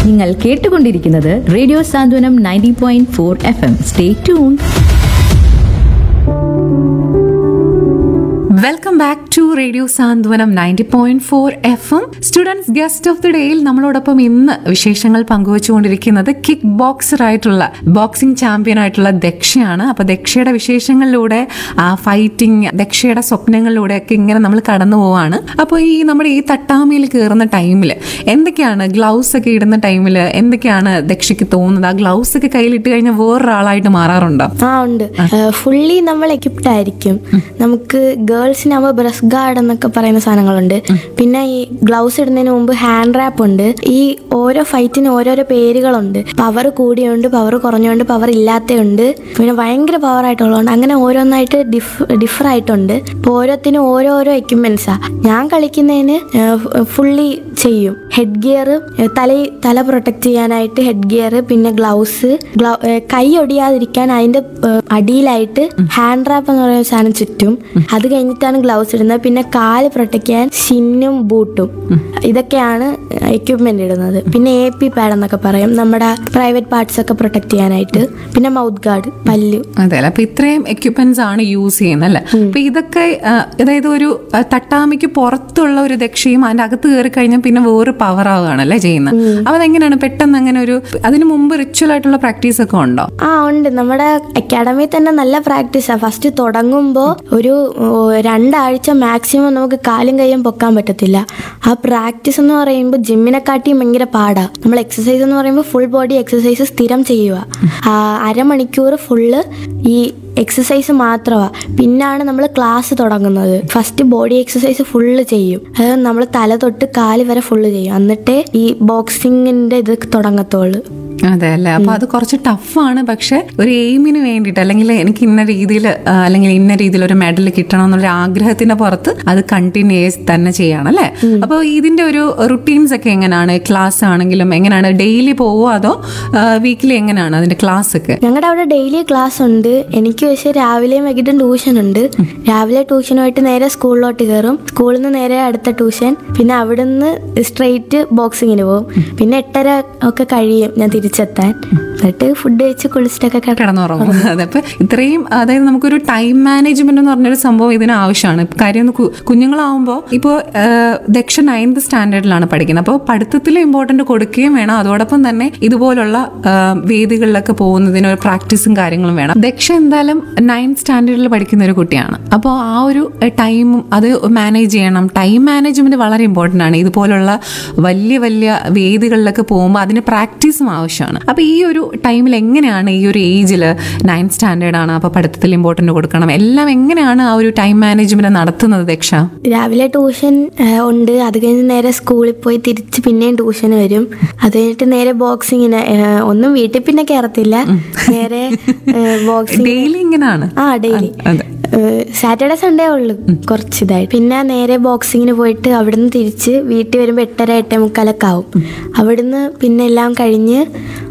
നിങ്ങൾ കേട്ടുകൊണ്ടിരിക്കുന്നത് radio Santhwanam ninety point four F M stay tune welcome back to radio Santhwanam ninety point four F M students guest of the ഡേയിൽ നമ്മളോടൊപ്പം ഇന്ന് വിശേഷങ്ങൾ പങ്കുവച്ചുകൊണ്ടിരിക്കുന്നത് കിക്ക് ബോക്സർ ആയിട്ടുള്ള ബോക്സിംഗ് ചാമ്പ്യൻ ആയിട്ടുള്ള ദക്ഷയാണ് അപ്പൊ ദക്ഷയുടെ വിശേഷങ്ങളിലൂടെ ആ ഫൈറ്റിംഗ് ദക്ഷയുടെ സ്വപ്നങ്ങളിലൂടെ ഒക്കെ ഇങ്ങനെ നമ്മൾ കടന്നു പോവാണ് അപ്പോൾ ഈ നമ്മുടെ ഈ തട്ടാമയിൽ കയറുന്ന ടൈമിൽ എന്തൊക്കെയാണ് ഗ്ലൗസ് ഒക്കെ ഇടുന്ന ടൈമിൽ എന്തൊക്കെയാണ് ദക്ഷയ്ക്ക് തോന്നുന്നത് ആ ഗ്ലൗസ് ഒക്കെ കയ്യിലിട്ട് കഴിഞ്ഞാൽ വേറൊരാളായിട്ട് മാറാറുണ്ടോ ആ ഉണ്ട് ഫുള്ളി നമ്മൾ എക്യുപ്ഡ് ആയിരിക്കും നമുക്ക് ഗേൾസിനാകുമ്പോൾ ബ്രസ്റ്റ് ഗാർഡ് എന്നൊക്കെ പറയുന്ന സാധനങ്ങളുണ്ട് പിന്നെ ഈ ഗ്ലൗസ് ഇടുന്നതിന് മുമ്പ് ഹാൻഡ് റാപ്പ് ഉണ്ട് ഈ ഓരോ ഫൈറ്റിന് ഓരോരോ പേരുകളുണ്ട് പവർ കൂടിയുണ്ട് പവർ കുറഞ്ഞുണ്ട് പവർ ഇല്ലാത്തയുണ്ട് പിന്നെ ഭയങ്കര പവർ ആയിട്ടുള്ളതുണ്ട് അങ്ങനെ ഓരോന്നായിട്ട് ഡിഫ് ഡിഫർ ആയിട്ടുണ്ട് അപ്പോൾ ഓരോത്തിനും ഓരോരോ എക്യുപ്മെന്റ്സാ ഞാൻ കളിക്കുന്നതിന് ഫുള്ളി ചെയ്യും ഹെഡ് ഗിയർ തല തല പ്രൊട്ടക്ട് ചെയ്യാനായിട്ട് ഹെഡ് ഗിയർ പിന്നെ ഗ്ലൗസ് കൈ ഒടിയാതിരിക്കാൻ അതിന്റെ ഏഹ്, അടിയിലായിട്ട് ഹാൻഡ് റാപ്പ് എന്ന് പറയുന്ന സാധനം ചുറ്റും അത് കഴിഞ്ഞിട്ടാണ് ഗ്ലൗസ് ഇടുന്നത് പിന്നെ കാല് പ്രൊട്ടക്ട് ചെയ്യാൻ ഷിന്നും ബൂട്ടും ഇതൊക്കെയാണ് എക്യുപ്മെന്റ് ഇടുന്നത് പിന്നെ എ പി പാഡ് എന്നൊക്കെ പറയും നമ്മുടെ പ്രൈവറ്റ് പാർട്സ് ഒക്കെ പ്രൊട്ടക്ട് ചെയ്യാനായിട്ട് പിന്നെ മൗത്ത് ഗാർഡ് പല്ല് അതെ അല്ലേ അപ്പൊ ഇത്രയും എക്യുപ്മെന്റ്സ് ആണ് യൂസ് ചെയ്യുന്നത് അല്ലേ അപ്പൊ ഇതൊക്കെ ആ, അതായത് ഒരു ആ, തട്ടാമിക്ക് പുറത്തുള്ള ഒരു ദക്ഷയും അതിന്റെ അകത്ത് കയറി കഴിഞ്ഞാൽ പിന്നെ വേറെ പവർ ആവുകയാണല്ലേ ചെയ്യുന്നത് അപ്പൊ അതെങ്ങനെയാണ് പെട്ടെന്ന് അങ്ങനെ ഒരു അതിന് മുമ്പ് റിച്വൽ ആയിട്ടുള്ള പ്രാക്ടീസ് ഒക്കെ ഉണ്ടോ ആ ഉണ്ട് നമ്മുടെ അക്കാഡമിയിൽ തന്നെ നല്ല പ്രാക്ടീസാണ് ഫസ്റ്റ് തുടങ്ങുമ്പോൾ ഒരു ഓ, രണ്ടാഴ്ച മാക്സിമം നമുക്ക് കാലും കൈയും പൊക്കാൻ പറ്റത്തില്ല ആ പ്രാക്ടീസ് എന്ന് പറയുമ്പോൾ ജിമ്മിനെക്കാട്ടിയും ഭയങ്കര പാടാ നമ്മൾ എക്സസൈസ് എന്ന് പറയുമ്പോൾ ഫുൾ ബോഡി എക്സസൈസ് സ്ഥിരം ചെയ്യുക ആ, അരമണിക്കൂർ ഫുള്ള് ഈ എക്സസൈസ് മാത്രമാണ് പിന്നാണ് നമ്മൾ ക്ലാസ് തുടങ്ങുന്നത് ഫസ്റ്റ് ബോഡി എക്സസൈസ് ഫുള്ള് ചെയ്യും അതായത് നമ്മൾ തല തൊട്ട് കാല് വരെ ഫുള്ള് ചെയ്യും എന്നിട്ടേ ഈ ബോക്സിങ്ങിന്റെ ഇത് തുടങ്ങത്തുള്ളൂ അതെ അല്ലേ അപ്പൊ അത് കുറച്ച് ടഫാണ് പക്ഷെ ഒരു എയിമിന് വേണ്ടിയിട്ട് അല്ലെങ്കിൽ എനിക്ക് ഇന്ന രീതിയിൽ അല്ലെങ്കിൽ ഇന്ന രീതിയിൽ ഒരു മെഡൽ കിട്ടണം എന്നുള്ള ആഗ്രഹത്തിന്റെ പുറത്ത് അത് കണ്ടിന്യൂസ് തന്നെ ചെയ്യണം അല്ലേ അപ്പോൾ ഇതിന്റെ ഒരു റുട്ടീൻസ് ഒക്കെ എങ്ങനെയാണ് ക്ലാസ് ആണെങ്കിലും എങ്ങനെയാണ് ഡെയിലി പോവോ അതോ വീക്കിലി എങ്ങനെയാണ് അതിന്റെ ക്ലാസ് ഒക്കെ ഞങ്ങളുടെ അവിടെ ഡെയിലി ക്ലാസ് ഉണ്ട് എനിക്ക് പക്ഷേ രാവിലെയും വൈകിട്ടും ട്യൂഷൻ ഉണ്ട് രാവിലെ ട്യൂഷനുമായിട്ട് നേരെ സ്കൂളിലോട്ട് കയറും സ്കൂളിൽ നിന്ന് നേരെ അടുത്ത ട്യൂഷൻ പിന്നെ അവിടുന്ന് സ്ട്രെയിറ്റ് ബോക്സിങ്ങിന് പോകും പിന്നെ എട്ടര ഒക്കെ കഴിയും ഞാൻ തിരിച്ചെത്താൻ എന്നിട്ട് ഫുഡ് കഴിച്ച് കുളിച്ചിട്ടൊക്കെ കിടക്കും കിടന്നുറങ്ങും അതെ അപ്പൊ ഇത്രയും അതായത് നമുക്കൊരു ടൈം മാനേജ്മെന്റ് എന്ന് പറഞ്ഞൊരു സംഭവം ഇതിന് ആവശ്യമാണ് ഇപ്പൊ കാര്യം ഒന്ന് കു- കുഞ്ഞുങ്ങളാവുമ്പോൾ ഇപ്പോൾ ദക്ഷ നയൻത് സ്റ്റാൻഡേർഡിലാണ് പഠിക്കുന്നത് അപ്പോൾ പഠിത്തത്തിൽ ഇമ്പോർട്ടന്റ് കൊടുക്കുകയും വേണം അതോടൊപ്പം തന്നെ ഇതുപോലുള്ള ആ, വേദികളിലൊക്കെ പോകുന്നതിന് ഒരു പ്രാക്ടീസും കാര്യങ്ങളും വേണം ദക്ഷ എന്തായാലും നയൻത് സ്റ്റാൻഡേർഡിൽ പഠിക്കുന്ന ഒരു കുട്ടിയാണ് അപ്പോൾ ആ ഒരു ടൈമും അത് മാനേജ് ചെയ്യണം ടൈം മാനേജ്മെന്റ് വളരെ ഇമ്പോർട്ടൻ്റ് ആണ് ഇതുപോലുള്ള വലിയ വലിയ വേദികളിലൊക്കെ പോകുമ്പോൾ അതിന് പ്രാക്ടീസും ആവശ്യമാണ് അപ്പോൾ ഈ ഒരു ടൈമിൽ എങ്ങനെയാണ് ഈ ഒരു ഏജിൽ നയൻത് സ്റ്റാൻഡേർഡ് ആണ് അപ്പോൾ പഠിത്തത്തിൽ ഇമ്പോർട്ടൻ്റ് കൊടുക്കണം എല്ലാം എങ്ങനെയാണ് ആ ഒരു ടൈം മാനേജ്മെന്റ് നടത്തുന്നത് ദക്ഷ രാവിലെ ട്യൂഷൻ ആ, ഉണ്ട് അത് കഴിഞ്ഞ് നേരെ സ്കൂളിൽ പോയി തിരിച്ച് പിന്നെയും ട്യൂഷന് വരും അത് കഴിഞ്ഞിട്ട് നേരെ ബോക്സിങ്ങിന് ആ, ഒന്നും വീട്ടിൽ പിന്നെ കയറത്തില്ല നേരെ ബോക്സിങ് ഡെയിലി ഇങ്ങനെയാണ് ആ ഡെയിലി അതെ സാറ്റർഡേ സൺഡേ ഉള്ളു കുറച്ച് ഇതായി പിന്നെ നേരെ ബോക്സിങ്ങിന് പോയിട്ട് അവിടുന്ന് തിരിച്ച് വീട്ടിൽ വരുമ്പോൾ എട്ടര എട്ടേ മുക്കാലൊക്കെ ആവും അവിടുന്ന് പിന്നെ എല്ലാം കഴിഞ്ഞ്